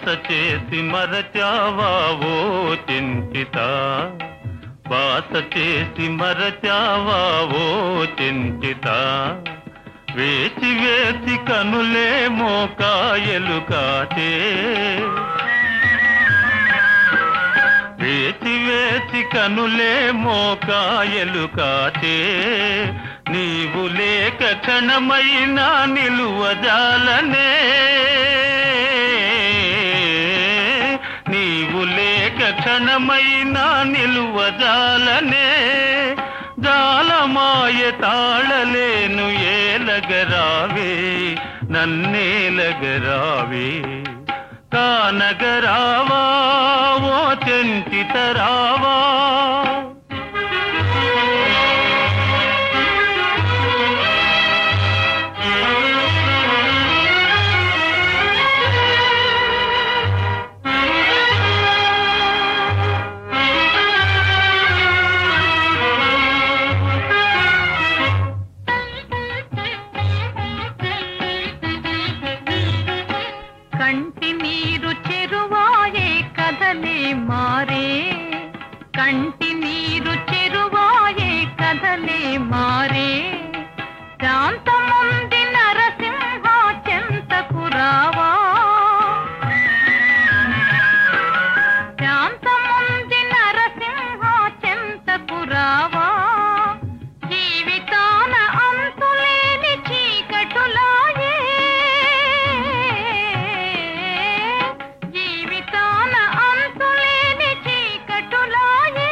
బాస చేసి మరచావా ఓ చింతిత బాస చేసి మరచావా ఓ చింతిత వేచి వేచి కనులేమో కాయలు కాచే వేచి వేచి కనులేమో కాయలు కాచే నీవు లేక క్షణమైనా నిలువజాలనే నీవు లేక క్షణమైనా నిలువజాలనే జాలమాయ తాళలేను ఏలగరావే నన్నేలగరావే కానగరావా ఓ చెంచితరావా కంటి నీరు చెరువాయే కథలే మారే కంటి నీరు చెరువాయే కథలే మారే శాంతముంది నరసింహ చెంతకు రావా శాంతముంది నరసింహ చెంతకు రావా జీవితాన అంతులేని చీకటులాయే జీవితాన అంతులేని చీకటులాయే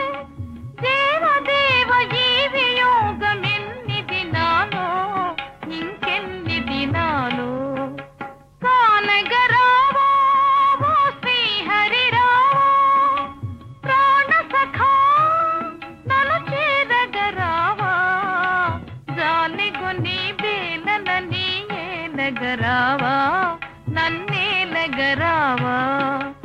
దేవదేవ జీవి యోగమెన్ని దినాలో ఇంకెన్ని దినాలో కానగరావా ఓ శ్రీహరిరావా ప్రాణ సఖా నన్ను చేరగరావా జాలిగొని బేలనని ఏలగరావా నన్నేలగరావా